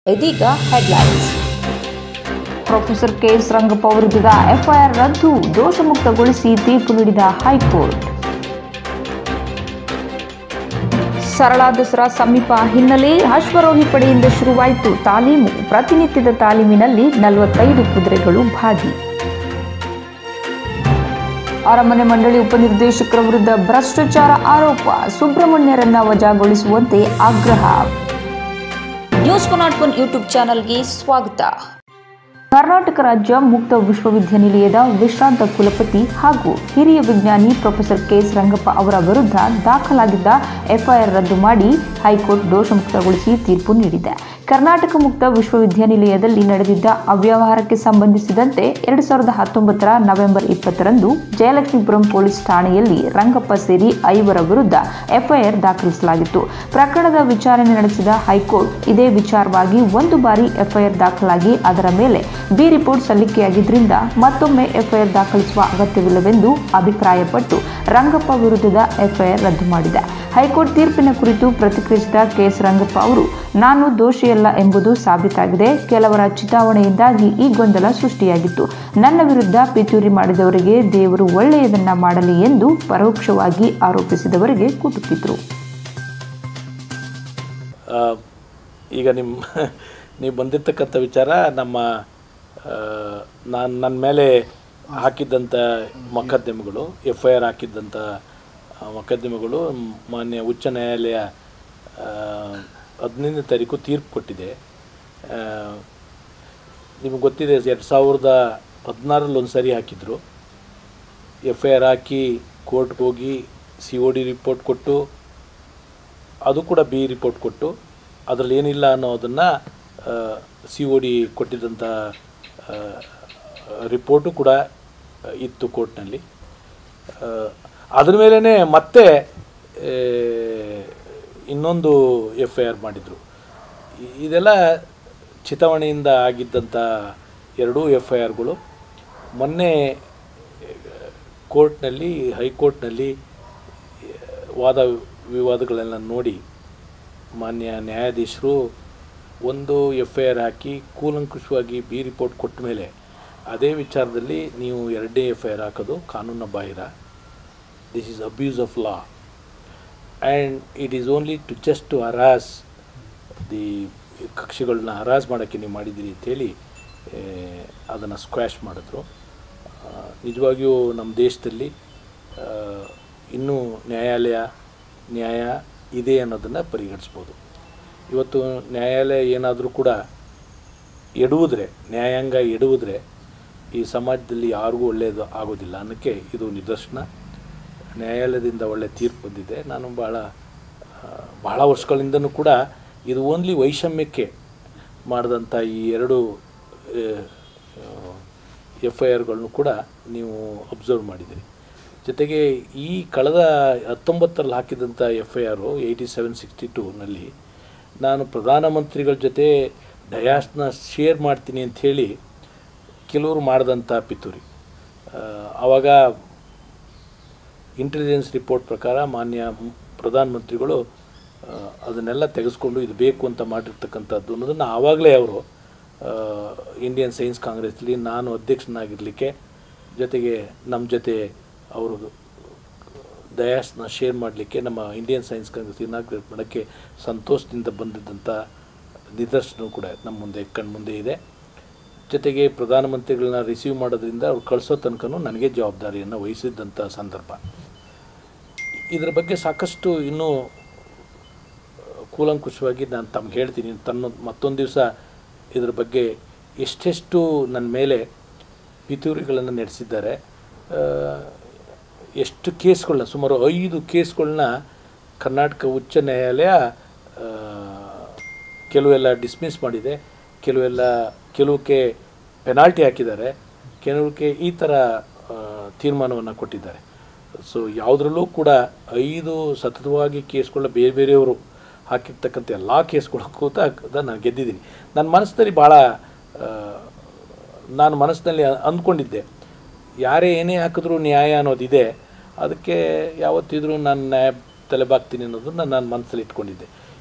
ಇದೀಗ headlines professor K S Rangappa ವಿರುದ್ಧದ FIR ರದ್ದು ದೋಷಮುಕ್ತಗೊಳಿಸಿ ತೀರ್ಪು ನೀಡಿದ ಹೈಕೋರ್ಟ್ ಸರಳ ದಸರಾ ಸಮೀಪ ಹಿನ್ನೆಲೆ ಅಶ್ವರೋಹಿ ಪಡೆಯಿಂದ ಶುರುವಾಯಿತು ತಾಲೀಮು ಪ್ರತಿನಿತ್ಯದ ತಾಲೀಮಿನಲ್ಲಿ ನಲವತ್ತೈದು ಕುದುರೆಗಳು ಭಾಗಿ ಅರಮನೆ ಮಂಡಳಿ ಉಪನಿರ್ದೇಶಕರ ವಿರುದ್ಧ ಭ್ರಷ್ಟಾಚಾರ ಆರೋಪ ಸುಬ್ರಹ್ಮಣ್ಯರನ್ನ ವಜಾಗೊಳಿಸುವಂತೆ ಆಗ್ರಹ ನ್ಯೂಸ್ ನಾಟ್ ಒನ್ ಯೂಟ್ಯೂಬ್ ಚಾನಲ್ಗೆ ಸ್ವಾಗತ ಕರ್ನಾಟಕ ರಾಜ್ಯ ಮುಕ್ತ ವಿಶ್ವವಿದ್ಯಾನಿಲಯದ ವಿಶ್ರಾಂತ ಕುಲಪತಿ ಹಾಗೂ ಹಿರಿಯ ವಿಜ್ಞಾನಿ ಪ್ರೊಫೆಸರ್ ಕೆಎಸ್ ರಂಗಪ್ಪ ಅವರ ವಿರುದ್ಧ ದಾಖಲಾಗಿದ್ದ ಎಫ್ಐಆರ್ ರದ್ದು ಮಾಡಿ ಹೈಕೋರ್ಟ್ ದೋಷಮುಕ್ತಗೊಳಿಸಿ ತೀರ್ಪು ನೀಡಿದೆ ಕರ್ನಾಟಕ ಮುಕ್ತ ವಿಶ್ವವಿದ್ಯಾನಿಲಯದಲ್ಲಿ ನಡೆದಿದ್ದ ಅವ್ಯವಹಾರಕ್ಕೆ ಸಂಬಂಧಿಸಿದಂತೆ ಎರಡು ಸಾವಿರದ ಹತ್ತೊಂಬತ್ತರ ನವೆಂಬರ್ ಇಪ್ಪತ್ತರಂದು ಜಯಲಕ್ಷ್ಮೀಪುರಂ ಪೊಲೀಸ್ ಠಾಣೆಯಲ್ಲಿ ರಂಗಪ್ಪ ಸೇರಿ ಐವರ ವಿರುದ್ಧ ಎಫ್ಐಆರ್ ದಾಖಲಿಸಲಾಗಿತ್ತು ಪ್ರಕರಣದ ವಿಚಾರಣೆ ನಡೆಸಿದ ಹೈಕೋರ್ಟ್ ಇದೇ ವಿಚಾರವಾಗಿ ಒಂದು ಬಾರಿ ಎಫ್ಐಆರ್ ದಾಖಲಾಗಿ ಅದರ ಮೇಲೆ ಬಿ ರಿಪೋರ್ಟ್ ಸಲ್ಲಿಕೆಯಾಗಿದ್ದರಿಂದ ಮತ್ತೊಮ್ಮೆ ಎಫ್ಐಆರ್ ದಾಖಲಿಸುವ ಅಗತ್ಯವಿಲ್ಲವೆಂದು ಅಭಿಪ್ರಾಯಪಟ್ಟು ರಂಗಪ್ಪ ವಿರುದ್ಧದ ಎಫ್ಐಆರ್ ರದ್ದು ಮಾಡಿದೆ ಹೈಕೋರ್ಟ್ ತೀರ್ಪಿನ ಕುರಿತು ಪ್ರತಿಕ್ರಿಯಿಸಿದ ಕೆಎಸ್ ರಂಗಪ್ಪ ಅವರು ನಾನು ದೋಷಿಯಲ್ಲ ಎಂಬುದು ಸಾಬೀತಾಗಿದೆ ಕೆಲವರ ಚಿತಾವಣೆಯಿಂದಾಗಿ ಈ ಗೊಂದಲ ಸೃಷ್ಟಿಯಾಗಿತ್ತು ನನ್ನ ವಿರುದ್ಧ ಪಿತೂರಿ ಮಾಡಿದವರಿಗೆ ದೇವರು ಒಳ್ಳೆಯದನ್ನ ಮಾಡಲಿ ಎಂದು ಪರೋಕ್ಷವಾಗಿ ಆರೋಪಿಸಿದವರಿಗೆ ಕುಟುಕಿದ್ರು ಆ, ಈಗ ನಿಮ್ಮ ನೀವು ಬಂದಿರತಕ್ಕಂಥ ವಿಚಾರ ನಮ್ಮ ನಾನು ನನ್ನ ಮೇಲೆ ಹಾಕಿದ್ದಂಥ ಮೊಕದ್ದಮೆಗಳು ಎಫ್ ಐ ಆರ್ ಹಾಕಿದ್ದಂಥ ಆ, ಮೊಕದ್ದಮೆಗಳು ಮಾನ್ಯ ಉಚ್ಚ ನ್ಯಾಯಾಲಯ ಆ, ಹದಿನೈದನೇ ತಾರೀಕು ತೀರ್ಪು ಕೊಟ್ಟಿದೆ ಆ, ನಿಮಗೆ ಗೊತ್ತಿದೆ ಎರಡು ಸಾವಿರದ ಹದಿನಾರಲ್ಲಿ ಒಂದು ಸರಿ ಹಾಕಿದರು ಎಫ್ ಐ ಆರ್ ಹಾಕಿ ಕೋರ್ಟ್ಗೆ ಹೋಗಿ ಸಿ ಒ ಡಿ ರಿಪೋರ್ಟ್ ಕೊಟ್ಟು ಅದು ಕೂಡ ಬಿ ರಿಪೋರ್ಟ್ ಕೊಟ್ಟು ಅದರಲ್ಲಿ ಏನಿಲ್ಲ ಅನ್ನೋದನ್ನು ಸಿ ಒ ಡಿ ಕೊಟ್ಟಿದ್ದಂಥ ರಿಪೋರ್ಟು ಕೂಡ ಆ, ಇತ್ತು ಕೋರ್ಟ್ನಲ್ಲಿ ಆ, ಅದ್ರ ಮೇಲೇ ಮತ್ತೆ ಆ, ಇನ್ನೊಂದು ಎಫ್ ಐ ಆರ್ ಮಾಡಿದರು ಇದೆಲ್ಲ ಚಿತಾವಣೆಯಿಂದ ಆಗಿದ್ದಂಥ ಎರಡೂ ಎಫ್ ಐ ಆರ್ಗಳು ಮೊನ್ನೆ ಕೋರ್ಟ್ನಲ್ಲಿ ಹೈಕೋರ್ಟ್ನಲ್ಲಿ ವಾದ ವಿವಾದಗಳೆಲ್ಲ ನೋಡಿ ಮಾನ್ಯ ನ್ಯಾಯಾಧೀಶರು ಒಂದು ಎಫ್ ಐ ಆರ್ ಹಾಕಿ ಕೂಲಂಕುಷವಾಗಿ ಬಿ ರಿಪೋರ್ಟ್ ಕೊಟ್ಟ ಮೇಲೆ ಅದೇ ವಿಚಾರದಲ್ಲಿ ನೀವು ಎರಡನೇ ಎಫ್ ಐ ಆರ್ ಹಾಕೋದು ಕಾನೂನ ಬಾಹಿರ this is abuse of law and it is only to just to harass the ಕಕ್ಷಿಗಳನ್ನ ಹರಾಸ್ ಮಾಡೋಕ್ಕೆ ನೀವು ಮಾಡಿದ್ದೀರಿ ಅಂತೇಳಿ ಅದನ್ನು ಸ್ಕ್ವ್ಯಾಶ್ ಮಾಡಿದ್ರು ಆ, ನಿಜವಾಗಿಯೂ ನಮ್ಮ ದೇಶದಲ್ಲಿ ಆ, ಇನ್ನೂ ನ್ಯಾಯಾಲಯ ನ್ಯಾಯ ಇದೆ ಅನ್ನೋದನ್ನು ಪರಿಗಣಿಸ್ಬೋದು ಇವತ್ತು ನ್ಯಾಯಾಲಯ ಏನಾದರೂ ಕೂಡ ಎಡುವುದ್ರೆ ನ್ಯಾಯಾಂಗ ಎಡುವುದ್ರೆ ಈ ಸಮಾಜದಲ್ಲಿ ಯಾರಿಗೂ ಒಳ್ಳೆಯದು ಆಗೋದಿಲ್ಲ ಅನ್ನೋಕ್ಕೆ ಇದು ನಿದರ್ಶನ ನ್ಯಾಯಾಲಯದಿಂದ ಒಳ್ಳೆ ತೀರ್ಪು ಬಂದಿದೆ ನಾನು ಭಾಳ ಆ, ಬಹಳ ವರ್ಷಗಳಿಂದನೂ ಕೂಡ ಇದು ಓನ್ಲಿ ವೈಷಮ್ಯಕ್ಕೆ ಮಾಡಿದಂಥ ಈ ಎರಡು ಎಫ್ ಐ ಆರ್ಗಳನ್ನು ಕೂಡ ನೀವು ಅಬ್ಸರ್ವ್ ಮಾಡಿದಿರಿ ಜೊತೆಗೆ ಈ ಕಳೆದ ಹತ್ತೊಂಬತ್ತರಲ್ಲಿ ಹಾಕಿದಂಥ F I R eighty seven sixty ಟೂನಲ್ಲಿ ನಾನು ಪ್ರಧಾನಮಂತ್ರಿಗಳ ಜೊತೆ ಡಯಾಸ್ನ ಶೇರ್ ಮಾಡ್ತೀನಿ ಅಂಥೇಳಿ ಕೆಲವರು ಮಾಡಿದಂಥ ಪಿತೂರಿ ಆ, ಆವಾಗ ಇಂಟೆಲಿಜೆನ್ಸ್ ರಿಪೋರ್ಟ್ ಪ್ರಕಾರ ಮಾನ್ಯ ಮ್- ಪ್ರಧಾನಮಂತ್ರಿಗಳು ಆ, ಅದನ್ನೆಲ್ಲ ತೆಗೆಸ್ಕೊಂಡು ಇದು ಬೇಕು ಅಂತ ಮಾಡಿರ್ತಕ್ಕಂಥದ್ದು ಅನ್ನೋದನ್ನು ಆವಾಗಲೇ ಅವರು ಇಂಡಿಯನ್ ಸೈನ್ಸ್ ಕಾಂಗ್ರೆಸ್ಲಿ ನಾನು ಅಧ್ಯಕ್ಷನಾಗಿರಲಿಕ್ಕೆ ಜೊತೆಗೆ ನಮ್ಮ ಜೊತೆ ಅವರು ದಯಾಸ್ನ ಶೇರ್ ಮಾಡಲಿಕ್ಕೆ ನಮ್ಮ ಇಂಡಿಯನ್ ಸೈನ್ಸ್ ಕಾಂಗ್ರೆಸ್ ಇನಾಗ್ರೇಟ್ ಮಾಡೋಕ್ಕೆ ಸಂತೋಷದಿಂದ ಬಂದಿದ್ದಂಥ ನಿದರ್ಶನ ಕೂಡ ನಮ್ಮ ಮುಂದೆ ಕಣ್ಮುಂದೆ ಇದೆ ಜೊತೆಗೆ ಪ್ರಧಾನಮಂತ್ರಿಗಳನ್ನ ರಿಸೀವ್ ಮಾಡೋದ್ರಿಂದ ಅವ್ರು ಕಳಿಸೋ ತನಕನೂ ನನಗೆ ಜವಾಬ್ದಾರಿಯನ್ನು ವಹಿಸಿದ್ದಂಥ ಸಂದರ್ಭ ಇದರ ಬಗ್ಗೆ ಸಾಕಷ್ಟು ಇನ್ನೂ ಕೂಲಂಕುಷವಾಗಿ ನಾನು ತಮ್ಗೆ ಹೇಳ್ತೀನಿ ತನ್ನ ಮತ್ತೊಂದು ದಿವಸ ಇದ್ರ ಬಗ್ಗೆ ಎಷ್ಟೆಷ್ಟು ನನ್ನ ಮೇಲೆ ಪಿತೂರಿಗಳನ್ನು ನಡೆಸಿದ್ದಾರೆ ಆ, ಎಷ್ಟು ಕೇಸ್ಗಳನ್ನ ಸುಮಾರು ಐದು ಕೇಸ್ಗಳನ್ನ ಕರ್ನಾಟಕ ಉಚ್ಚ ನ್ಯಾಯಾಲಯ ಆ, ಕೆಲವೆಲ್ಲ ಡಿಸ್ಮಿಸ್ ಮಾಡಿದೆ ಕೆಲವೆಲ್ಲ ಕೆಲವಕ್ಕೆ ಪೆನಾಲ್ಟಿ ಹಾಕಿದ್ದಾರೆ ಕೆಲವಕ್ಕೆ ಈ ಥರ ತೀರ್ಮಾನವನ್ನು ಕೊಟ್ಟಿದ್ದಾರೆ ಸೊ ಯಾವುದರಲ್ಲೂ ಕೂಡ ಐದು ಸತತವಾಗಿ ಕೇಸ್ಗಳ ಬೇರೆ ಬೇರೆಯವರು ಹಾಕಿರ್ತಕ್ಕಂಥ ಎಲ್ಲ ಕೇಸ್ಗಳಕ್ಕೂ ಕೂಡ ನಾನು ಗೆದ್ದಿದ್ದೀನಿ ನನ್ನ ಮನಸ್ಸಿನಲ್ಲಿ ಭಾಳ ಆ, ನಾನು ಮನಸ್ಸಿನಲ್ಲಿ ಅಂದ್ಕೊಂಡಿದ್ದೆ ಯಾರೇ ಏನೇ ಹಾಕಿದ್ರೂ ನ್ಯಾಯ ಅನ್ನೋದಿದೆ ಅದಕ್ಕೆ ಯಾವತ್ತಿದ್ರೂ ನಾನು ನ್ಯಾಯ ತಲೆಬಾಗ್ತೀನಿ ಅನ್ನೋದನ್ನ ನಾನು ಮನಸ್ಸಲ್ಲಿ ಇಟ್ಕೊಂಡಿದ್ದೆ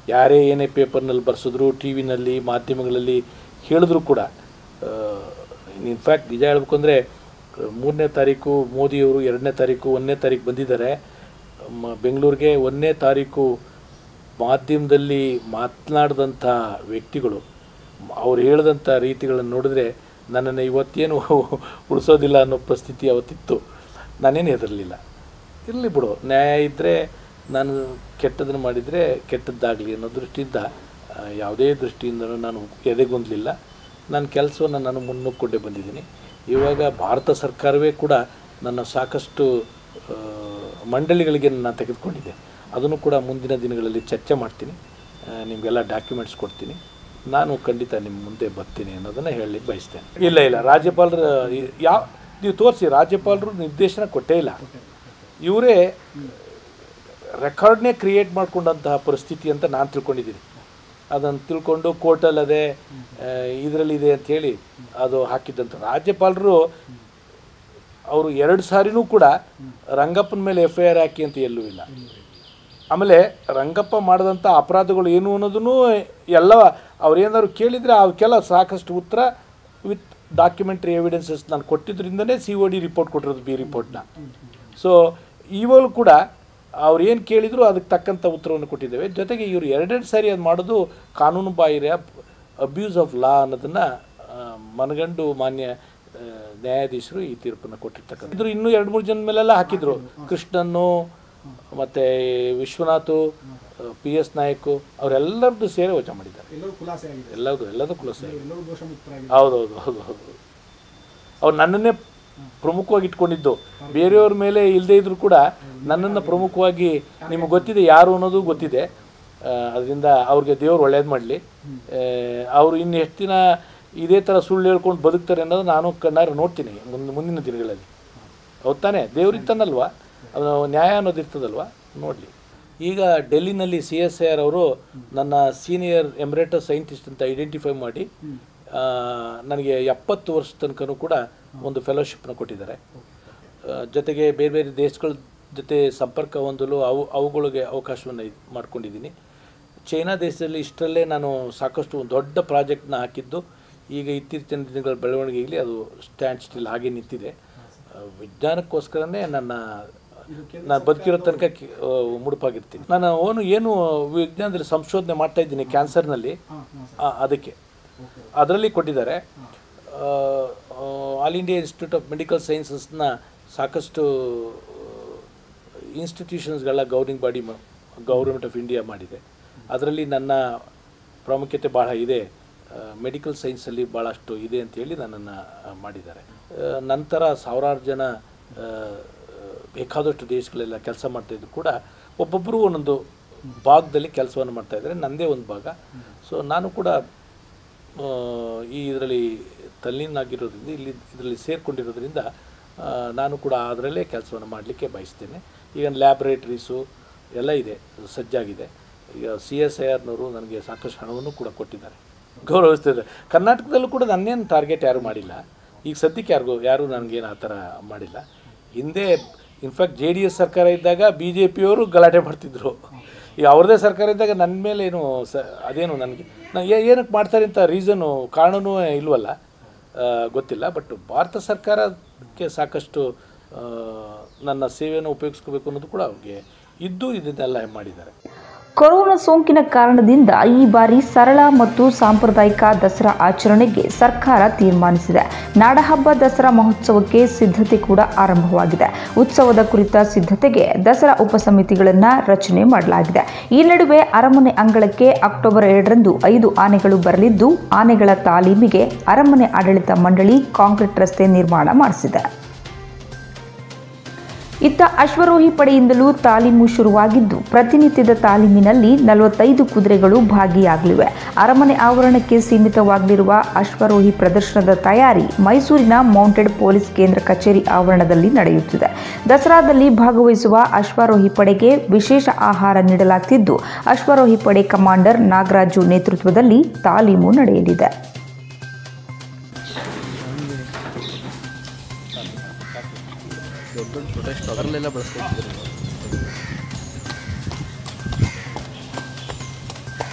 ಯಾರೇ ಏನೇ ಪೇಪರ್ನಲ್ಲಿ ಬರ್ಸಿದ್ರು ಟಿ ವಿನಲ್ಲಿ ಮಾಧ್ಯಮಗಳಲ್ಲಿ ಹೇಳಿದ್ರು ಕೂಡ ಇನ್ಫ್ಯಾಕ್ಟ್ ನಿಜ ಹೇಳ್ಬೇಕು ಅಂದರೆ ಮೂರನೇ ತಾರೀಕು ಮೋದಿಯವರು ಎರಡನೇ ತಾರೀಕು ಒಂದನೇ ತಾರೀಕು ಬಂದಿದ್ದಾರೆ ಮ ಬೆಂಗಳೂರಿಗೆ ಒಂದನೇ ತಾರೀಕು ಮಾಧ್ಯಮದಲ್ಲಿ ಮಾತನಾಡಿದಂಥ ವ್ಯಕ್ತಿಗಳು ಅವ್ರು ಹೇಳಿದಂಥ ರೀತಿಗಳನ್ನು ನೋಡಿದ್ರೆ ನನ್ನನ್ನು ಇವತ್ತೇನು ಉಳಿಸೋದಿಲ್ಲ ಅನ್ನೋ ಪರಿಸ್ಥಿತಿ ಅವತ್ತಿತ್ತು ನಾನೇನು ಹೆದರಲಿಲ್ಲ ಇರಲಿ ಬಿಡು ನ್ಯಾಯ ಇದ್ದರೆ ನಾನು ಕೆಟ್ಟದನ್ನು ಮಾಡಿದರೆ ಕೆಟ್ಟದ್ದಾಗಲಿ ಅನ್ನೋ ದೃಷ್ಟಿಯಿಂದ ಆ, ಯಾವುದೇ ದೃಷ್ಟಿಯಿಂದನೂ ನಾನು ಎದೆಗೊಂದಲಿಲ್ಲ ನನ್ನ ಕೆಲಸವನ್ನು ನಾನು ಮುನ್ನುಗ್ಕೊಂಡೇ ಬಂದಿದ್ದೀನಿ ಇವಾಗ ಭಾರತ ಸರ್ಕಾರವೇ ಕೂಡ ನನ್ನ ಸಾಕಷ್ಟು ಆ, ಮಂಡಳಿಗಳಿಗೆ ನಾನು ತೆಗೆದುಕೊಂಡಿದ್ದೆ ಅದನ್ನು ಕೂಡ ಮುಂದಿನ ದಿನಗಳಲ್ಲಿ ಚರ್ಚೆ ಮಾಡ್ತೀನಿ ಆ, ನಿಮಗೆಲ್ಲ ಡಾಕ್ಯುಮೆಂಟ್ಸ್ ಕೊಡ್ತೀನಿ ನಾನು ಖಂಡಿತ ನಿಮ್ಮ ಮುಂದೆ ಬರ್ತೀನಿ ಅನ್ನೋದನ್ನು ಹೇಳಲಿಕ್ಕೆ ಬಯಸ್ತೇನೆ ಇಲ್ಲ ಇಲ್ಲ ರಾಜ್ಯಪಾಲರು ಯಾವ ನೀವು ತೋರಿಸಿ ರಾಜ್ಯಪಾಲರು ನಿರ್ದೇಶನ ಕೊಟ್ಟೇ ಇಲ್ಲ ಇವರೇ ರೆಕಾರ್ಡ್ನೇ ಕ್ರಿಯೇಟ್ ಮಾಡ್ಕೊಂಡಂತಹ ಪರಿಸ್ಥಿತಿ ಅಂತ ನಾನು ತಿಳ್ಕೊಂಡಿದ್ದೀನಿ ಅದನ್ನು ತಿಳ್ಕೊಂಡು ಕೋರ್ಟಲ್ಲದೆ ಇದರಲ್ಲಿದೆ ಅಂಥೇಳಿ ಅದು ಹಾಕಿದ್ದಂಥ ರಾಜ್ಯಪಾಲರು ಅವರು ಎರಡು ಸಾರಿನೂ ಕೂಡ ರಂಗಪ್ಪನ ಮೇಲೆ ಎಫ್ ಐ ಆರ್ ಹಾಕಿ ಅಂತ ಎಲ್ಲೂ ಇಲ್ಲ ಆಮೇಲೆ ರಂಗಪ್ಪ ಮಾಡಿದಂಥ ಅಪರಾಧಗಳು ಏನು ಅನ್ನೋದನ್ನು ಎಲ್ಲ ಅವ್ರು ಏನಾದ್ರು ಕೇಳಿದರೆ ಅವಕ್ಕೆಲ್ಲ ಸಾಕಷ್ಟು ಉತ್ತರ ವಿತ್ ಡಾಕ್ಯುಮೆಂಟ್ರಿ ಎವಿಡೆನ್ಸಸ್ ನಾನು ಕೊಟ್ಟಿದ್ದರಿಂದನೇ ಸಿ ಒ ಡಿ ರಿಪೋರ್ಟ್ ಕೊಟ್ಟಿರೋದು ಬಿ ರಿಪೋರ್ಟ್ನ ಸೊ ಇವಾಗಲೂ ಕೂಡ ಅವ್ರು ಏನು ಕೇಳಿದ್ರು ಅದಕ್ಕೆ ತಕ್ಕಂಥ ಉತ್ತರವನ್ನು ಕೊಟ್ಟಿದ್ದೇವೆ ಜೊತೆಗೆ ಇವರು ಎರಡೆರಡು ಸಾರಿ ಅದು ಮಾಡೋದು ಕಾನೂನು ಬಾಹಿರ ಅಬ್ಯೂಸ್ ಆಫ್ ಲಾ ಅನ್ನೋದನ್ನು ಮನಗಂಡು ಮಾನ್ಯ ಆ, ನ್ಯಾಯಾಧೀಶರು ಈ ತೀರ್ಪನ್ನು ಕೊಟ್ಟಿರ್ತಕ್ಕಂಥ ಇದ್ರು ಇನ್ನೂ ಎರಡು ಮೂರು ಜನ ಮೇಲೆಲ್ಲ ಹಾಕಿದ್ರು ಕೃಷ್ಣನ್ನು ಮತ್ತು ವಿಶ್ವನಾಥು ಪಿ ಎಸ್ ನಾಯಕು ಅವರೆಲ್ಲರದ್ದು ಸೇರಿ ವಜಾ ಮಾಡಿದ್ದಾರೆ ಎಲ್ಲರೂ ಖುಲಾಸೆ ಆಗಿದೆ ಎಲ್ಲದು ಎಲ್ಲದೂ ಖುಲಾಸೆ ಆಗಿದೆ. ಎಲ್ಲರೂ ದೋಷಮುಕ್ತರಾಗಿದೆ ಹೌದೌದು ಹೌದು ಹೌದು ಅವ್ರು ನನ್ನನ್ನೇ ಪ್ರಮುಖವಾಗಿ ಇಟ್ಕೊಂಡಿದ್ದು ಬೇರೆಯವ್ರ ಮೇಲೆ ಇಲ್ಲದೇ ಇದ್ರೂ ಕೂಡ ನನ್ನನ್ನು ಪ್ರಮುಖವಾಗಿ ನಿಮಗೆ ಗೊತ್ತಿದೆ ಯಾರು ಅನ್ನೋದು ಗೊತ್ತಿದೆ ಅದರಿಂದ ಅವ್ರಿಗೆ ದೇವ್ರು ಒಳ್ಳೇದು ಮಾಡಲಿ ಅವರು ಇನ್ನು ಎಷ್ಟು ದಿನ ಇದೇ ಥರ ಸುಳ್ಳು ಹೇಳ್ಕೊಂಡು ಬದುಕ್ತಾರೆ ಅನ್ನೋದು ನಾನು ಕಣ್ಣಾರೆ ನೋಡ್ತೀನಿ ಮುಂದೆ ಮುಂದಿನ ದಿನಗಳಲ್ಲಿ ಹೌದ್ ತಾನೇ ದೇವ್ರಿತ್ತಾನಲ್ವ ಅವನು ನ್ಯಾಯ ಅನ್ನೋದು ಇರ್ತದಲ್ವ ನೋಡಲಿ ಈಗ ಡೆಲ್ಲಿನಲ್ಲಿ ಸಿ ಎಸ್ ಐ ಆರ್ ಅವರು ನನ್ನ ಸೀನಿಯರ್ ಎಮ್ರೇಟರ್ ಸೈಂಟಿಸ್ಟ್ ಅಂತ ಐಡೆಂಟಿಫೈ ಮಾಡಿ ಆ, ನನಗೆ ಎಪ್ಪತ್ತು ವರ್ಷ ತನಕನೂ ಕೂಡ ಒಂದು ಫೆಲೋಶಿಪ್ನ ಕೊಟ್ಟಿದ್ದಾರೆ ಆ, ಜೊತೆಗೆ ಬೇರೆ ಬೇರೆ ದೇಶಗಳ ಜೊತೆ ಸಂಪರ್ಕ ಹೊಂದಲು ಅವು ಅವುಗಳಿಗೆ ಅವಕಾಶವನ್ನು ಇದು ಮಾಡ್ಕೊಂಡಿದ್ದೀನಿ ಚೈನಾ ದೇಶದಲ್ಲಿ ಇಷ್ಟರಲ್ಲೇ ನಾನು ಸಾಕಷ್ಟು ಒಂದು ದೊಡ್ಡ ಪ್ರಾಜೆಕ್ಟ್ನ ಹಾಕಿದ್ದು ಈಗ ಇತ್ತೀಚಿನ ದಿನಗಳ ಬೆಳವಣಿಗೆಯಲ್ಲಿ ಅದು ಸ್ಟ್ಯಾಂಡ್ ಸ್ಟಿಲ್ ಹಾಗೆ ನಿಂತಿದೆ ಆ, ವಿಜ್ಞಾನಕ್ಕೋಸ್ಕರನೇ ನನ್ನ ನಾನು ಬದುಕಿರೋ ತನಕ ಕಿ- ಆ, ಮುಡುಪಾಗಿರ್ತೀನಿ ನಾನು ಓನು ಏನು ವಿಜ್ಞಾನದಲ್ಲಿ ಸಂಶೋಧನೆ ಮಾಡ್ತಾ ಇದ್ದೀನಿ ಕ್ಯಾನ್ಸರ್ನಲ್ಲಿ ಆ, ಅದಕ್ಕೆ ಅದರಲ್ಲಿ ಕೊಟ್ಟಿದ್ದಾರೆ All India Institute of Medical ಸೈನ್ಸಸ್ನ ಸಾಕಷ್ಟು ಇನ್ಸ್ಟಿಟ್ಯೂಷನ್ಸ್ಗಳ governing body government of India ಮಾಡಿದೆ ಅದರಲ್ಲಿ ನನ್ನ ಪ್ರಾಮುಖ್ಯತೆ ಭಾಳ ಇದೆ ಮೆಡಿಕಲ್ ಸೈನ್ಸಲ್ಲಿ ಭಾಳಷ್ಟು ಇದೆ ಅಂತೇಳಿ ನನ್ನನ್ನು ಮಾಡಿದ್ದಾರೆ ಆ, ನಂತರ ಸಾವಿರಾರು ಜನ ಆ, ಬೇಕಾದಷ್ಟು ದೇಶಗಳೆಲ್ಲ ಕೆಲಸ ಮಾಡ್ತಾಯಿದ್ರು ಕೂಡ ಒಬ್ಬೊಬ್ಬರು ಒಂದೊಂದು ಭಾಗದಲ್ಲಿ ಕೆಲಸವನ್ನು ಮಾಡ್ತಾಯಿದ್ದಾರೆ ನನ್ನದೇ ಒಂದು ಭಾಗ ಸೊ ನಾನು ಕೂಡ ಆ, ಈ ಇದರಲ್ಲಿ ತಲ್ಲೀನಾಗಿರೋದ್ರಿಂದ ಇಲ್ಲಿ ಇದರಲ್ಲಿ ಸೇರಿಕೊಂಡಿರೋದ್ರಿಂದ ನಾನು ಕೂಡ ಅದರಲ್ಲೇ ಕೆಲಸವನ್ನು ಮಾಡಲಿಕ್ಕೆ ಬಯಸ್ತೇನೆ ಈಗ ಲ್ಯಾಬ್ರೇಟ್ರೀಸು ಎಲ್ಲ ಇದೆ ಅದು ಸಜ್ಜಾಗಿದೆ ಈಗ ಸಿ ಎಸ್ ಐ ಆರ್ನವರು ನನಗೆ ಸಾಕಷ್ಟು ಹಣವನ್ನು ಕೂಡ ಕೊಟ್ಟಿದ್ದಾರೆ ಗೌರವಿಸ್ತಿದ್ದಾರೆ ಕರ್ನಾಟಕದಲ್ಲೂ ಕೂಡ ನನ್ನೇನು ಟಾರ್ಗೆಟ್ ಯಾರೂ ಮಾಡಿಲ್ಲ ಈಗ ಸದ್ಯಕ್ಕೆ ಯಾರಿಗೂ ಯಾರೂ ನನಗೇನು ಆ ಥರ ಮಾಡಿಲ್ಲ ಹಿಂದೆ ಇನ್ಫ್ಯಾಕ್ಟ್ ಜೆ ಡಿ ಎಸ್ ಸರ್ಕಾರ ಇದ್ದಾಗ ಬಿ ಜೆ ಪಿಯವರು ಗಲಾಟೆ ಮಾಡ್ತಿದ್ರು ಈಗ ಅವ್ರದ್ದೇ ಸರ್ಕಾರ ಇದ್ದಾಗ ನನ್ನ ಮೇಲೆ ಏನು ಸ ಅದೇನು ನನಗೆ ನಾನು ಏನಕ್ಕೆ ಮಾಡ್ತಾರೆ ಅಂತ ರೀಸನು ಕಾರಣನೂ ಇಲ್ವಲ್ಲ ಆ, ಗೊತ್ತಿಲ್ಲ ಬಟ್ ಭಾರತ ಸರ್ಕಾರಕ್ಕೆ ಸಾಕಷ್ಟು ಆ, ನನ್ನ ಸೇವೆಯನ್ನು ಉಪಯೋಗಿಸ್ಕೋಬೇಕು ಅನ್ನೋದು ಕೂಡ ಅವ್ರಿಗೆ ಇದ್ದು ಇದನ್ನೆಲ್ಲ ಮಾಡಿದ್ದಾರೆ ಕೊರೋನಾ ಸೋಂಕಿನ ಕಾರಣದಿಂದ ಈ ಬಾರಿ ಸರಳ ಮತ್ತು ಸಾಂಪ್ರದಾಯಿಕ ದಸರಾ ಆಚರಣೆಗೆ ಸರ್ಕಾರ ತೀರ್ಮಾನಿಸಿದೆ ನಾಡಹಬ್ಬ ದಸರಾ ಮಹೋತ್ಸವಕ್ಕೆ ಸಿದ್ಧತೆ ಕೂಡ ಆರಂಭವಾಗಿದೆ ಉತ್ಸವದ ಕುರಿತ ಸಿದ್ಧತೆಗೆ ದಸರಾ ಉಪಸಮಿತಿಗಳನ್ನು ರಚನೆ ಮಾಡಲಾಗಿದೆ ಈ ನಡುವೆ ಅರಮನೆ ಅಂಗಳಕ್ಕೆ ಅಕ್ಟೋಬರ್ ಎರಡರಂದು ಐದು ಆನೆಗಳು ಬರಲಿದ್ದು ಆನೆಗಳ ತಾಲೀಮಿಗೆ ಅರಮನೆ ಆಡಳಿತ ಮಂಡಳಿ ಕಾಂಕ್ರೀಟ್ ರಸ್ತೆ ನಿರ್ಮಾಣ ಮಾಡಿಸಿದೆ ಇತ್ತ ಅಶ್ವರೋಹಿ ಪಡೆಯಿಂದಲೂ ತಾಲೀಮು ಶುರುವಾಗಿದ್ದು ಪ್ರತಿನಿತ್ಯದ ತಾಲೀಮಿನಲ್ಲಿ ನಲವತ್ತೈದು ಕುದುರೆಗಳು ಭಾಗಿಯಾಗಲಿವೆ ಅರಮನೆ ಆವರಣಕ್ಕೆ ಸೀಮಿತವಾಗಲಿರುವ ಅಶ್ವರೋಹಿ ಪ್ರದರ್ಶನದ ತಯಾರಿ ಮೈಸೂರಿನ ಮೌಂಟೆಡ್ ಪೊಲೀಸ್ ಕೇಂದ್ರ ಕಚೇರಿ ಆವರಣದಲ್ಲಿ ನಡೆಯುತ್ತಿದೆ ದಸರಾದಲ್ಲಿ ಭಾಗವಹಿಸುವ ಅಶ್ವಾರೋಹಿ ಪಡೆಗೆ ವಿಶೇಷ ಆಹಾರ ನೀಡಲಾಗ್ತಿದ್ದು ಅಶ್ವಾರೋಹಿ ಪಡೆ ಕಮಾಂಡರ್ ನಾಗರಾಜು ನೇತೃತ್ವದಲ್ಲಿ ತಾಲೀಮು ನಡೆಯಲಿದೆ ದೊಡ್ಡ ದೊಡ್ಡ ಪ್ರೊಟೆಸ್ಟ್ ಅದರಲ್ಲೆಲ್ಲ ಬಳಸ್ಕೊಳ್ತಿದ್ರು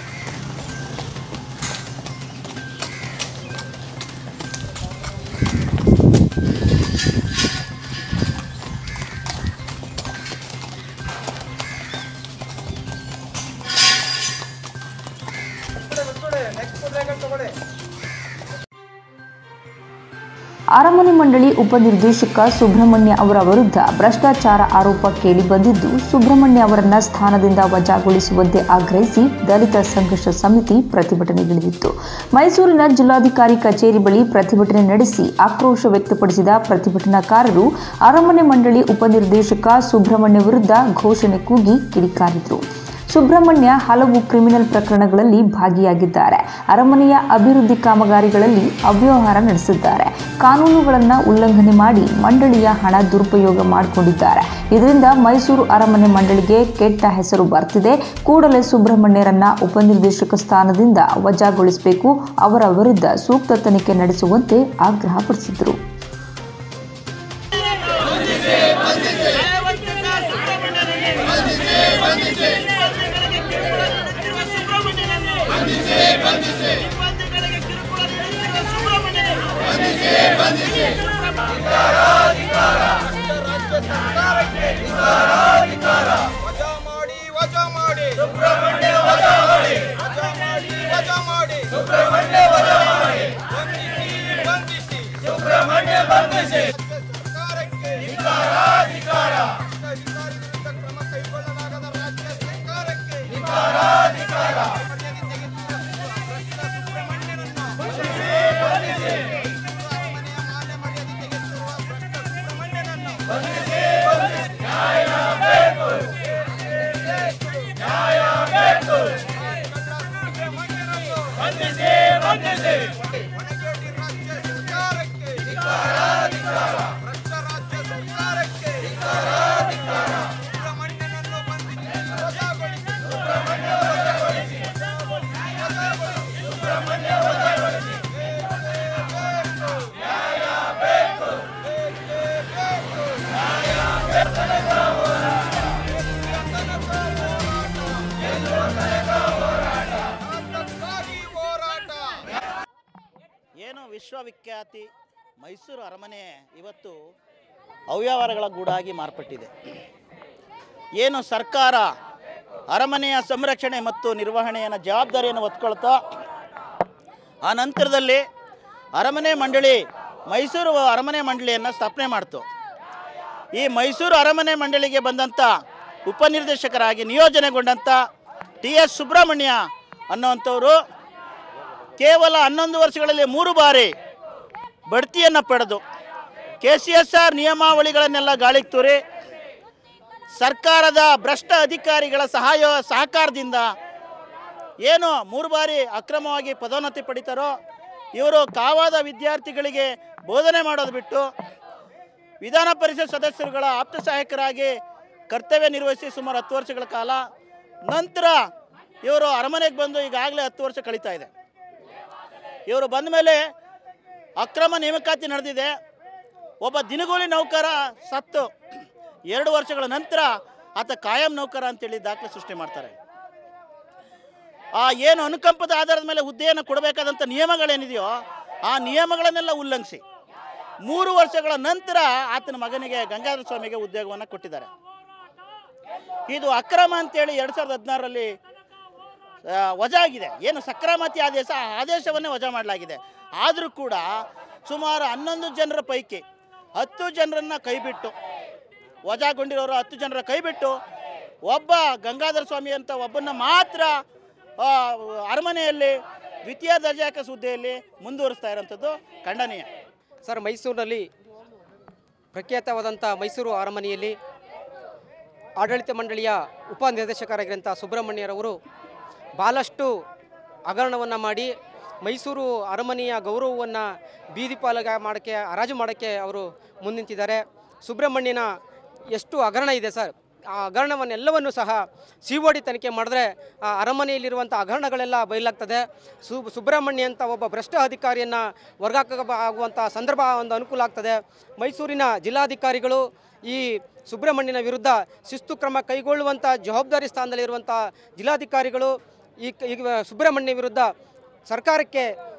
ಅರಮನೆ ಮಂಡಳಿ ಉಪನಿರ್ದೇಶಕ ಸುಬ್ರಹ್ಮಣ್ಯ ಅವರ ವಿರುದ್ಧ ಭ್ರಷ್ಟಾಚಾರ ಆರೋಪ ಕೇಳಿಬಂದಿದ್ದು ಸುಬ್ರಹ್ಮಣ್ಯ ಅವರನ್ನ ಸ್ಥಾನದಿಂದ ವಜಾಗೊಳಿಸುವಂತೆ ಆಗ್ರಹಿಸಿ ದಲಿತ ಸಂಘರ್ಷ ಸಮಿತಿ ಪ್ರತಿಭಟನೆಗಿಳಿದಿತ್ತು ಮೈಸೂರಿನ ಜಿಲ್ಲಾಧಿಕಾರಿ ಕಚೇರಿ ಬಳಿ ಪ್ರತಿಭಟನೆ ನಡೆಸಿ ಆಕ್ರೋಶ ವ್ಯಕ್ತಪಡಿಸಿದ ಪ್ರತಿಭಟನಾಕಾರರು ಅರಮನೆ ಮಂಡಳಿ ಉಪನಿರ್ದೇಶಕ ಸುಬ್ರಹ್ಮಣ್ಯ ವಿರುದ್ಧ ಘೋಷಣೆ ಕೂಗಿ ಕಿಡಿಕಾರಿದರು ಸುಬ್ರಹ್ಮಣ್ಯ ಹಲವು ಕ್ರಿಮಿನಲ್ ಪ್ರಕರಣಗಳಲ್ಲಿ ಭಾಗಿಯಾಗಿದ್ದಾರೆ ಅರಮನೆಯ ಅಭಿವೃದ್ಧಿ ಕಾಮಗಾರಿಗಳಲ್ಲಿ ಅವ್ಯವಹಾರ ನಡೆಸಿದ್ದಾರೆ ಕಾನೂನುಗಳನ್ನು ಉಲ್ಲಂಘನೆ ಮಾಡಿ ಮಂಡಳಿಯ ಹಣ ದುರುಪಯೋಗ ಮಾಡಿಕೊಂಡಿದ್ದಾರೆ ಇದರಿಂದ ಮೈಸೂರು ಅರಮನೆ ಮಂಡಳಿಗೆ ಕೆಟ್ಟ ಹೆಸರು ಬರ್ತಿದೆ ಕೂಡಲೇ ಸುಬ್ರಹ್ಮಣ್ಯರನ್ನ ಉಪನಿರ್ದೇಶಕ ಸ್ಥಾನದಿಂದ ವಜಾಗೊಳಿಸಬೇಕು ಅವರ ವಿರುದ್ಧ ಸೂಕ್ತ ತನಿಖೆ ನಡೆಸುವಂತೆ ಆಗ್ರಹಪಡಿಸಿದರು ಸಿಬ್ಬಂದಿಗಳಿಗೆ ಕಿರುಕುಳ ನೀಡುತ್ತಿರುವ ಸುಬ್ರಹ್ಮಣ್ಯನನ್ನು ವಜಾ ಮಾಡಿ ವಜಾ ಮಾಡಿ ಸುಬ್ರಹ್ಮಣ್ಯ ವಜಾ ಮಾಡಿ ವಜಾ ಮಾಡಿ ವಜಾ ಮಾಡಿ ಸುಬ್ರಹ್ಮಣ್ಯ ವಜಾ ಮಾಡಿ ಬಂಧಿಸಿ ಬಂಧಿಸಿ ಸುಬ್ರಹ್ಮಣ್ಯ ಬಂಧಿಸಿ ಸರ್ಕಾರಕ್ಕೆ ಅಧಿಕಾರ ಅಧಿಕಾರಿ ವಿರುದ್ಧ ಕ್ರಮ ಕೈಗೊಳ್ಳಲಾಗದ ರಾಜ್ಯ ಸರ್ಕಾರಕ್ಕೆ ಅಧಿಕಾರ ಸುಬ್ರಹ್ಮಣ್ಯನನ್ನು ಅರಮನೆಯ ಮಾನ್ಯ ಮರ್ಯಾದೆ ತೆಗೆದಿರುವ ಭ್ರಷ್ಟ ಸುಬ್ರಹ್ಮಣ್ಯನನ್ನು ಒಣಗೇಡಿ ರಾಜ್ಯ ಸರ್ಕಾರಕ್ಕೆ ಭ್ರಷ್ಟ ರಾಜ್ಯ ಸರ್ಕಾರಕ್ಕೆ ಸುಬ್ರಹ್ಮಣ್ಯನನ್ನು ಬಂಧಿಸಿ ವಜಾಗೊಳಿಸಿ ಕ್ರಾಂತಿಕಾರಿ ಹೋರಾಟ ಏನು ವಿಶ್ವವಿಖ್ಯಾತಿ ಮೈಸೂರು ಅರಮನೆ ಇವತ್ತು ಅವ್ಯವಹಾರಗಳ ಗೂಡಾಗಿ ಮಾರ್ಪಟ್ಟಿದೆ ಏನು ಸರ್ಕಾರ ಅರಮನೆಯ ಸಂರಕ್ಷಣೆ ಮತ್ತು ನಿರ್ವಹಣೆಯನ್ನು ಜವಾಬ್ದಾರಿಯನ್ನು ಹೊತ್ಕೊಳ್ತಾ ಆ ನಂತರದಲ್ಲಿ ಅರಮನೆ ಮಂಡಳಿ ಮೈಸೂರು ಅರಮನೆ ಮಂಡಳಿಯನ್ನು ಸ್ಥಾಪನೆ ಮಾಡ್ತು ಈ ಮೈಸೂರು ಅರಮನೆ ಮಂಡಳಿಗೆ ಬಂದಂಥ ಉಪನಿರ್ದೇಶಕರಾಗಿ ನಿಯೋಜನೆಗೊಂಡಂಥ ಟಿ ಎಸ್ ಸುಬ್ರಹ್ಮಣ್ಯ ಅನ್ನುವಂಥವರು ಕೇವಲ ಹನ್ನೊಂದು ವರ್ಷಗಳಲ್ಲಿ ಮೂರು ಬಾರಿ ಬಡ್ತಿಯನ್ನು ಪಡೆದು ಕೆ ಸಿ ಎಸ್ ಆರ್ ನಿಯಮಾವಳಿಗಳನ್ನೆಲ್ಲ ಗಾಳಿಗೆ ತೂರಿ ಸರ್ಕಾರದ ಭ್ರಷ್ಟ ಅಧಿಕಾರಿಗಳ ಸಹಾಯ ಸಹಕಾರದಿಂದ ಏನು ಮೂರು ಬಾರಿ ಅಕ್ರಮವಾಗಿ ಪದೋನ್ನತಿ ಪಡಿತಾರೋ ಇವರು ಕಾವಾದ ವಿದ್ಯಾರ್ಥಿಗಳಿಗೆ ಬೋಧನೆ ಮಾಡೋದು ಬಿಟ್ಟು ವಿಧಾನ ಪರಿಷತ್ ಸದಸ್ಯರುಗಳ ಆಪ್ತ ಸಹಾಯಕರಾಗಿ ಕರ್ತವ್ಯ ನಿರ್ವಹಿಸಿ ಸುಮಾರು ಹತ್ತು ವರ್ಷಗಳ ಕಾಲ ನಂತರ ಇವರು ಅರಮನೆಗೆ ಬಂದು ಈಗಾಗಲೇ ಹತ್ತು ವರ್ಷ ಕಳೀತಾ ಇದೆ ಇವರು ಬಂದ ಮೇಲೆ ಅಕ್ರಮ ನೇಮಕಾತಿ ನಡೆದಿದೆ ಒಬ್ಬ ದಿನಗೂಲಿ ನೌಕರ ಸತ್ತು ಎರಡು ವರ್ಷಗಳ ನಂತರ ಆತ ಕಾಯಂ ನೌಕರ ಅಂತೇಳಿ ದಾಖಲೆ ಸೃಷ್ಟಿ ಮಾಡ್ತಾರೆ ಆ ಏನು ಅನುಕಂಪದ ಆಧಾರದ ಮೇಲೆ ಹುದ್ದೆಯನ್ನು ಕೊಡಬೇಕಾದಂಥ ನಿಯಮಗಳೇನಿದೆಯೋ ಆ ನಿಯಮಗಳನ್ನೆಲ್ಲ ಉಲ್ಲಂಘಿಸಿ ಮೂರು ವರ್ಷಗಳ ನಂತರ ಆತನ ಮಗನಿಗೆ ಗಂಗಾಧರ ಸ್ವಾಮಿಗೆ ಉದ್ಯೋಗವನ್ನು ಕೊಟ್ಟಿದ್ದಾರೆ ಇದು ಅಕ್ರಮ ಅಂತೇಳಿ ಎರಡು ಸಾವಿರದ ಹದಿನಾರರಲ್ಲಿ ಆ, ವಜಾ ಆಗಿದೆ ಏನು ಸಕ್ರಮತಿ ಆದೇಶ ಆ ಆದೇಶವನ್ನೇ ವಜಾ ಮಾಡಲಾಗಿದೆ ಆದರೂ ಕೂಡ ಸುಮಾರು ಹನ್ನೊಂದು ಜನರ ಪೈಕಿ ಹತ್ತು ಜನರನ್ನು ಕೈಬಿಟ್ಟು ವಜಾಗೊಂಡಿರೋರು ಹತ್ತು ಜನರ ಕೈಬಿಟ್ಟು ಒಬ್ಬ ಗಂಗಾಧರ ಸ್ವಾಮಿ ಅಂತ ಒಬ್ಬನ್ನ ಮಾತ್ರ ಆ, ಅರಮನೆಯಲ್ಲಿ ದ್ವಿತೀಯ ದರ್ಜಾಕ ಹುದ್ದೆಯಲ್ಲಿ ಮುಂದುವರಿಸ್ತಾ ಇರೋಂಥದ್ದು ಖಂಡನೀಯ ಸರ್ ಮೈಸೂರಿನಲ್ಲಿ ಪ್ರಖ್ಯಾತವಾದಂಥ ಮೈಸೂರು ಅರಮನೆಯಲ್ಲಿ ಆಡಳಿತ ಮಂಡಳಿಯ ಉಪನಿರ್ದೇಶಕರಾಗಿರೋಂಥ ಸುಬ್ರಹ್ಮಣ್ಯರವರು ಭಾಳಷ್ಟು ಹಗರಣವನ್ನು ಮಾಡಿ ಮೈಸೂರು ಅರಮನೆಯ ಗೌರವವನ್ನು ಬೀದಿ ಪಾಲಗ ಮಾಡೋಕ್ಕೆ ಹರಾಜು ಮಾಡೋಕ್ಕೆ ಅವರು ಮುಂದಿಂತಿದ್ದಾರೆ ಸುಬ್ರಹ್ಮಣ್ಯನ ಎಷ್ಟು ಹಗರಣ ಇದೆ ಸರ್ ಆ ಹಗರಣವನ್ನೆಲ್ಲವನ್ನು ಸಹ ಸಿ ಒ ಡಿ ತನಿಖೆ ಮಾಡಿದ್ರೆ ಆ ಅರಮನೆಯಲ್ಲಿರುವಂಥ ಹಗರಣಗಳೆಲ್ಲ ಬಯಲಾಗ್ತದೆ ಸು ಸುಬ್ರಹ್ಮಣ್ಯ ಅಂತ ಒಬ್ಬ ಭ್ರಷ್ಟ ಅಧಿಕಾರಿಯನ್ನು ವರ್ಗಾಕ ಆಗುವಂಥ ಸಂದರ್ಭ ಒಂದು ಅನುಕೂಲ ಆಗ್ತದೆ ಮೈಸೂರಿನ ಜಿಲ್ಲಾಧಿಕಾರಿಗಳು ಈ ಸುಬ್ರಹ್ಮಣ್ಯನ ವಿರುದ್ಧ ಶಿಸ್ತು ಕ್ರಮ ಕೈಗೊಳ್ಳುವಂಥ ಜವಾಬ್ದಾರಿ ಸ್ಥಾನದಲ್ಲಿರುವಂಥ ಜಿಲ್ಲಾಧಿಕಾರಿಗಳು ಈ ಈಗ ಸುಬ್ರಹ್ಮಣ್ಯ ವಿರುದ್ಧ ಸರ್ಕಾರಕ್ಕೆ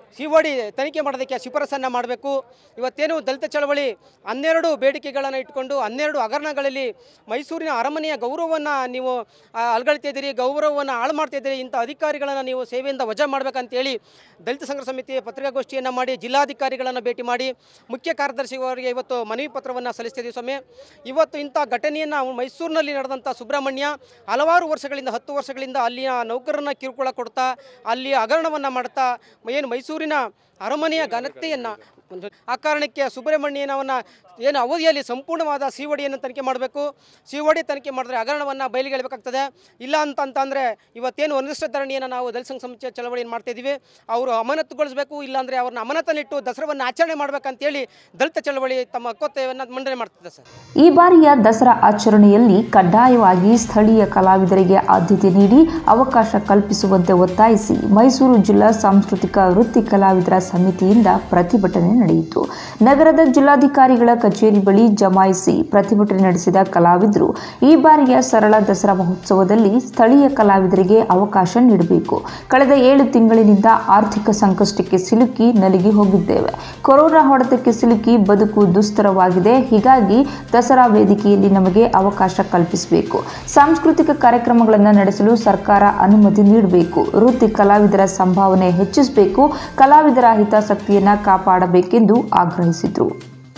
ಸಿಒಡಿ ತನಿಖೆ ಮಾಡೋದಕ್ಕೆ ಶಿಫಾರಸನ್ನು ಮಾಡಬೇಕು ಇವತ್ತೇನು ದಲಿತ ಚಳವಳಿ ಹನ್ನೆರಡು ಬೇಡಿಕೆಗಳನ್ನು ಇಟ್ಕೊಂಡು ಹನ್ನೆರಡು ಹಗರಣಗಳಲ್ಲಿ ಮೈಸೂರಿನ ಅರಮನೆಯ ಗೌರವವನ್ನು ನೀವು ಆ, ಅಲ್ಗಳ್ತಾ ಇದ್ದೀರಿ ಗೌರವವನ್ನು ಹಾಳು ಮಾಡ್ತಾ ಇದ್ದೀರಿ ಇಂಥ ಅಧಿಕಾರಿಗಳನ್ನು ನೀವು ಸೇವೆಯಿಂದ ವಜಾ ಮಾಡಬೇಕಂತೇಳಿ ದಲಿತ ಸಂಘರ್ಷ ಸಮಿತಿ ಪತ್ರಿಕಾಗೋಷ್ಠಿಯನ್ನು ಮಾಡಿ ಜಿಲ್ಲಾಧಿಕಾರಿಗಳನ್ನು ಭೇಟಿ ಮಾಡಿ ಮುಖ್ಯ ಕಾರ್ಯದರ್ಶಿ ಅವರಿಗೆ ಇವತ್ತು ಮನವಿ ಪತ್ರವನ್ನು ಸಲ್ಲಿಸ್ತಿದ್ದೀವಿ ಸ್ವಾಮಿ ಇವತ್ತು ಇಂಥ ಘಟನೆಯನ್ನು ಮೈಸೂರಿನಲ್ಲಿ ನಡೆದಂಥ ಸುಬ್ರಹ್ಮಣ್ಯ ಹಲವಾರು ವರ್ಷಗಳಿಂದ ಹತ್ತು ವರ್ಷಗಳಿಂದ ಅಲ್ಲಿಯ ನೌಕರರನ್ನ ಕಿರುಕುಳ ಕೊಡ್ತಾ ಅಲ್ಲಿ ಹಗರಣವನ್ನು ಮಾಡ್ತಾ ಏನು ಮೈಸೂರಿನ ಅರಮನೆಯ ಘನತೆಯನ್ನು ಆ ಕಾರಣಕ್ಕೆ ಸುಬ್ರಹ್ಮಣ್ಯನವನ್ನು ಏನು ಅವಧಿಯಲ್ಲಿ ಸಂಪೂರ್ಣವಾದ ಸಿಒಡಿಯನ್ನು ತನಿಖೆ ಮಾಡಬೇಕು ಸಿಒಡಿ ತನಿಖೆ ಮಾಡಿದ್ರೆ ಹಗರಣವನ್ನು ಬಯಲಿಗೆಳಬೇಕಾಗ್ತದೆ ಇಲ್ಲ ಅಂತ ಅಂತಂದರೆ ಇವತ್ತೇನು ಅನಿಷ್ಟ ಧರಣಿಯನ್ನು ನಾವು ದಲಿತ ಸಂಘ ಸಮಿತಿಯ ಚಳವಳಿಯನ್ನು ಮಾಡ್ತಾ ಇದ್ದೀವಿ ಅವರು ಅಮಾನತುಗೊಳಿಸಬೇಕು ಇಲ್ಲಾಂದರೆ ಅವ್ರನ್ನ ಅಮಾನತನಿಟ್ಟು ದಸರಾವನ್ನು ಆಚರಣೆ ಮಾಡಬೇಕಂತೇಳಿ ದಲಿತ ಚಳವಳಿ ತಮ್ಮ ಹಕ್ಕೊತ್ತೆಯನ್ನು ಮಂಡನೆ ಮಾಡ್ತಿದೆ ಸರ್ ಈ ಬಾರಿಯ ದಸರಾ ಆಚರಣೆಯಲ್ಲಿ ಕಡ್ಡಾಯವಾಗಿ ಸ್ಥಳೀಯ ಕಲಾವಿದರಿಗೆ ಆದ್ಯತೆ ನೀಡಿ ಅವಕಾಶ ಕಲ್ಪಿಸುವಂತೆ ಒತ್ತಾಯಿಸಿ ಮೈಸೂರು ಜಿಲ್ಲಾ ಸಾಂಸ್ಕೃತಿಕ ವೃತ್ತಿ ಕಲಾವಿದರ ಸಮಿತಿಯಿಂದ ಪ್ರತಿಭಟನೆ ನಡೆಯಿತು ನಗರದ ಜಿಲ್ಲಾಧಿಕಾರಿಗಳ ಕಚೇರಿ ಬಳಿ ಜಮಾಯಿಸಿ ಪ್ರತಿಭಟನೆ ನಡೆಸಿದ ಕಲಾವಿದರು ಈ ಬಾರಿಯ ಸರಳ ದಸರಾ ಮಹೋತ್ಸವದಲ್ಲಿ ಸ್ಥಳೀಯ ಕಲಾವಿದರಿಗೆ ಅವಕಾಶ ನೀಡಬೇಕು ಕಳೆದ ಏಳು ತಿಂಗಳಿನಿಂದ ಆರ್ಥಿಕ ಸಂಕಷ್ಟಕ್ಕೆ ಸಿಲುಕಿ ನಲುಗಿ ಹೋಗಿದ್ದೇವೆ ಕೊರೋನಾ ಹೊಡೆತಕ್ಕೆ ಸಿಲುಕಿ ಬದುಕು ದುಸ್ತರವಾಗಿದೆ ಹೀಗಾಗಿ ದಸರಾ ವೇದಿಕೆಯಲ್ಲಿ ನಮಗೆ ಅವಕಾಶ ಕಲ್ಪಿಸಬೇಕು ಸಾಂಸ್ಕೃತಿಕ ಕಾರ್ಯಕ್ರಮಗಳನ್ನು ನಡೆಸಲು ಸರ್ಕಾರ ಅನುಮತಿ ನೀಡಬೇಕು ವೃತ್ತಿ ಕಲಾವಿದರ ಸಂಭಾವನೆ ಹೆಚ್ಚಿಸಬೇಕು ಕಲಾವಿದರ ಹಿತಾಸಕ್ತಿಯನ್ನ ಕಾಪಾಡಬೇಕೆಂದು ಆಗ್ರಹಿಸಿದರು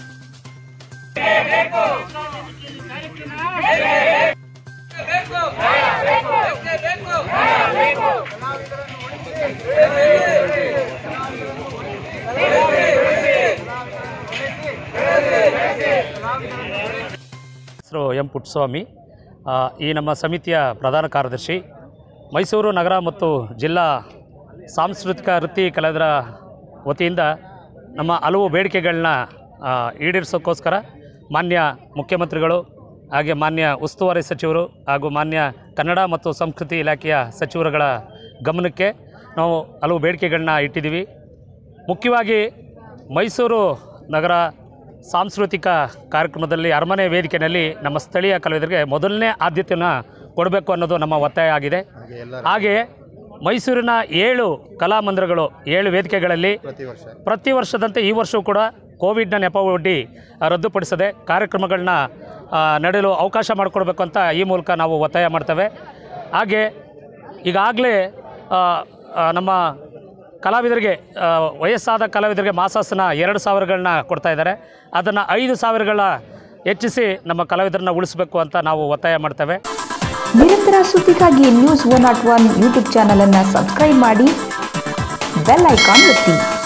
ಹೆಸರು ಎಂ ಪುಟ್ಟಸ್ವಾಮಿ ಆ, ಈ ನಮ್ಮ ಸಮಿತಿಯ ಪ್ರಧಾನ ಕಾರ್ಯದರ್ಶಿ ಮೈಸೂರು ನಗರ ಮತ್ತು ಜಿಲ್ಲಾ ಸಾಂಸ್ಕೃತಿಕ ವೃತ್ತಿ ಕಲಾವಿದರ ವತಿಯಿಂದ ನಮ್ಮ ಹಲವು ಬೇಡಿಕೆಗಳನ್ನ ಆ, ಈಡೇರಿಸೋಕ್ಕೋಸ್ಕರ ಮಾನ್ಯ ಮುಖ್ಯಮಂತ್ರಿಗಳು ಹಾಗೆ ಮಾನ್ಯ ಉಸ್ತುವಾರಿ ಸಚಿವರು ಹಾಗೂ ಮಾನ್ಯ ಕನ್ನಡ ಮತ್ತು ಸಂಸ್ಕೃತಿ ಇಲಾಖೆಯ ಸಚಿವರುಗಳ ಗಮನಕ್ಕೆ ನಾವು ಹಲವು ಬೇಡಿಕೆಗಳನ್ನ ಇಟ್ಟಿದ್ದೀವಿ ಮುಖ್ಯವಾಗಿ ಮೈಸೂರು ನಗರ ಸಾಂಸ್ಕೃತಿಕ ಕಾರ್ಯಕ್ರಮದಲ್ಲಿ ಅರಮನೆ ವೇದಿಕೆಯಲ್ಲಿ ನಮ್ಮ ಸ್ಥಳೀಯ ಕಲಾವಿದರಿಗೆ ಮೊದಲನೇ ಆದ್ಯತೆಯನ್ನು ಕೊಡಬೇಕು ಅನ್ನೋದು ನಮ್ಮ ಒತ್ತಾಯ ಆಗಿದೆ ಹಾಗೆ ಮೈಸೂರಿನ ಏಳು ಕಲಾಮಂದಿರಗಳು ಏಳು ವೇದಿಕೆಗಳಲ್ಲಿ ಪ್ರತಿ ವರ್ಷದಂತೆ ಈ ವರ್ಷವೂ ಕೂಡ ಕೋವಿಡ್ನ ನೆಪ ಒಡ್ಡಿ ಆ, ರದ್ದುಪಡಿಸದೆ ಕಾರ್ಯಕ್ರಮಗಳನ್ನ ಆ, ನಡೆಯಲು ಅವಕಾಶ ಮಾಡಿಕೊಡ್ಬೇಕು ಅಂತ ಈ ಮೂಲಕ ನಾವು ಒತ್ತಾಯ ಮಾಡ್ತೇವೆ ಹಾಗೆ ಈಗಾಗಲೇ ನಮ್ಮ ಕಲಾವಿದರಿಗೆ ಆ, ವಯಸ್ಸಾದ ಕಲಾವಿದರಿಗೆ ಮಾಸಾಸನ ಎರಡು ಸಾವಿರಗಳನ್ನ ಕೊಡ್ತಾ ಇದ್ದಾರೆ ಅದನ್ನು ಐದು ಸಾವಿರಗಳ ಹೆಚ್ಚಿಸಿ ನಮ್ಮ ಕಲಾವಿದರನ್ನ ಉಳಿಸಬೇಕು ಅಂತ ನಾವು ಒತ್ತಾಯ ಮಾಡ್ತೇವೆ ನಿರಂತರ ಸುದ್ದಿಗಾಗಿ news one not one YouTube channel ಅನ್ನು ಸಬ್ಸ್ಕ್ರೈಬ್ ಮಾಡಿ ಬೆಲ್ ಐಕಾನ್ ಒತ್ತಿ